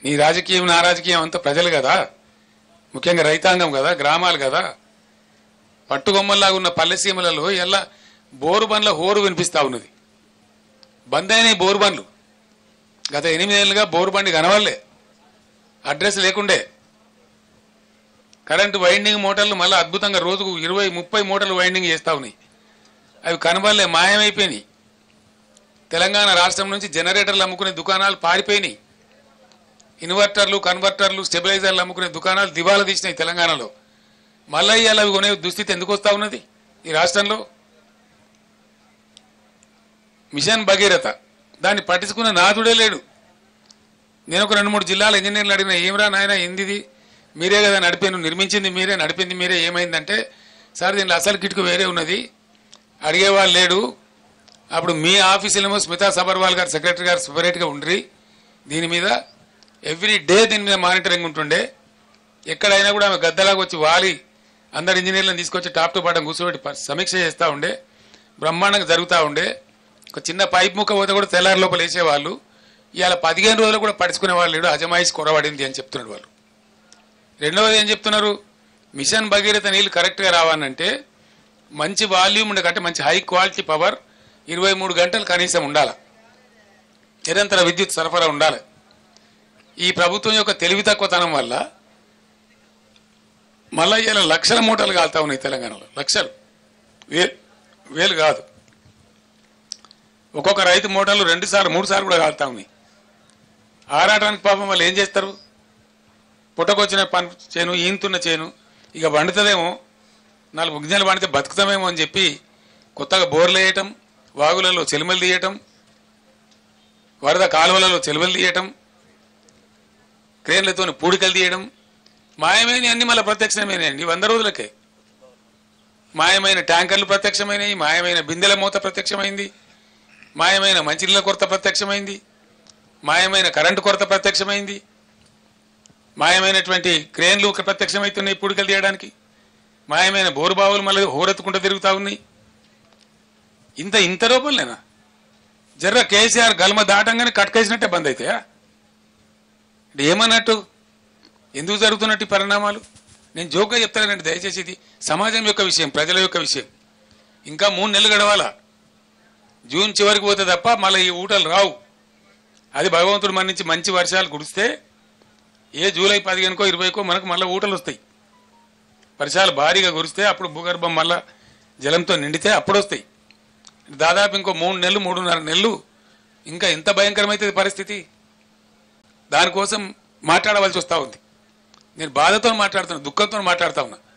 నీ రాజకీయం నా రాజకీయం అంతా ప్రజలు కదా ముఖ్యంగా రైతాంగం కదా గ్రామాలు కదా పట్టుగొమ్మల్లాగా ఉన్న పల్లెసీమలలో ఎలా బోరు బండ్ల హోరు వినిపిస్తా ఉన్నది బంద్ అయినాయి బోరు బండ్లు గత ఎనిమిదేళ్ళుగా బోరు బండి కనవాలే అడ్రస్ లేకుండే కరెంటు వైండింగ్ మోటార్లు మళ్ళీ అద్భుతంగా రోజుకు ఇరవై ముప్పై మోటార్లు వైండింగ్ చేస్తా ఉన్నాయి అవి కనబడలే మాయమైపోయినాయి తెలంగాణ రాష్ట్రం నుంచి జనరేటర్లు అమ్ముకునే దుకాణాలు పారిపోయినాయి ఇన్వర్టర్లు కన్వర్టర్లు స్టెబిలైజర్లు అమ్ముకునే దుకాణాలు దివాలా తీసినాయి తెలంగాణలో మళ్ళీ ఇవాళ అవి కొనే దుస్థితి ఎందుకు వస్తా ఉన్నది ఈ రాష్ట్రంలో మిషన్ భగీరథ దాన్ని పట్టించుకున్న నాథుడే లేడు నేను ఒక రెండు మూడు జిల్లాల ఇంజనీర్లు అడిగిన ఏమరా నాయన ఏందిది మీరే కదా నడిపాను నిర్మించింది మీరే నడిపింది మీరే ఏమైందంటే సార్ దీనిలో అసలు కిటుకు వేరే ఉన్నది అడిగేవాళ్ళు లేడు అప్పుడు మీ ఆఫీసులేమో స్మితా సబర్వాల్ గారు సెక్రటరీ గారు సపరేట్గా ఉండ్రి దీని మీద ఎవ్రీ డే దీని మీద మానిటరింగ్ ఉంటుండే ఎక్కడైనా కూడా ఆమె గద్దలాగా వచ్చి వాలి అందరు ఇంజనీర్లను తీసుకొచ్చి టాప్ టు బాటం కూర్చోబెట్టి ప- సమీక్ష చేస్తూ ఉండే బ్రహ్మాండంగా జరుగుతూ ఉండే ఒక చిన్న పైప్ ముక్క పోతే కూడా తెల్లారి లోపల వేసేవాళ్ళు ఇవాళ పదిహేను రోజులు కూడా పడుచుకునే వాళ్ళు లేడు అజమాయిషి కొరబడింది అని చెప్తున్నాడు వాళ్ళు రెండవది ఏం చెప్తున్నారు మిషన్ భగీరథ నీళ్ళు కరెక్ట్గా రావాలంటే మంచి వాల్యూమ్ ఉండే కంటే మంచి హై క్వాలిటీ పవర్ ఇరవై మూడు గంటలు కనీసం ఉండాలి నిరంతర విద్యుత్ సరఫరా ఉండాలి ఈ ప్రభుత్వం యొక్క తెలివి తక్కువతనం వల్ల మళ్ళా ఇలా లక్షల మూటలు కాలుతా ఉన్నాయి తెలంగాణలో లక్షలు వేలు వేలు కాదు ఒక్కొక్క రైతు మూటలు రెండు సార్లు మూడు సార్లు కూడా కాలుతా ఉన్నాయి ఆరాటానికి పాపం వాళ్ళు ఏం చేస్తారు పుట్టకొచ్చిన పని చేను ఈంతున్న చేను ఇక వండుతుందేమో నాలుగు గిన్నెలు పండితే బతుకుతామేమో అని చెప్పి కొత్తగా బోర్లు వేయటం వాగులలో చెలుమలు తీయటం వరద కాలువలలో చెలుమలు తీయటం క్రేన్లతో పూడికలు తీయడం మాయమైన అన్ని మళ్ళీ ప్రత్యక్షమైనాయండి వంద రోజులకే మాయమైన ట్యాంకర్లు ప్రత్యక్షమైనవి మాయమైన బిందెల మూత ప్రత్యక్షమైంది మాయమైన మంచినీళ్ళ కొరత ప్రత్యక్షమైంది మాయమైన కరెంటు కొరత ప్రత్యక్షమైంది మాయమైనటువంటి క్రేన్లు ప్రత్యక్షమవుతున్నాయి పూడికలు తీయడానికి మాయమైన బోరుబావులు మళ్ళీ హోరెత్తుకుంటూ తిరుగుతా ఉన్నాయి ఇంత ఇంత రూపంలేనా జర్ర కేసీఆర్ గల్మ దాటంగానే కట్కేసినట్టే బంద్ అవుతాయా అంటే ఏమన్నట్టు ఎందుకు జరుగుతున్నట్టు ఈ పరిణామాలు నేను జోక్గా చెప్తానండి దయచేసి ఇది సమాజం యొక్క విషయం ప్రజల యొక్క విషయం ఇంకా మూడు నెలలు గడవాలా జూన్ చివరికి పోతే తప్ప మళ్ళీ ఈ ఊటలు రావు అది భగవంతుడు మన నుంచి మంచి వర్షాలు కురిస్తే ఏ జూలై పదిహేనుకో ఇరవైకో మనకు మళ్ళీ ఊటలు వస్తాయి వర్షాలు భారీగా కురిస్తే అప్పుడు భూగర్భం మళ్ళా జలంతో నిండితే అప్పుడు వస్తాయి దాదాపు ఇంకో మూడు నెలలు మూడున్నర నెలలు ఇంకా ఎంత భయంకరమైతుంది పరిస్థితి దానికోసం మాట్లాడవలసి వస్తూ ఉంది నేను బాధతో మాట్లాడుతున్నా దుఃఖంతో మాట్లాడుతా ఉన్నా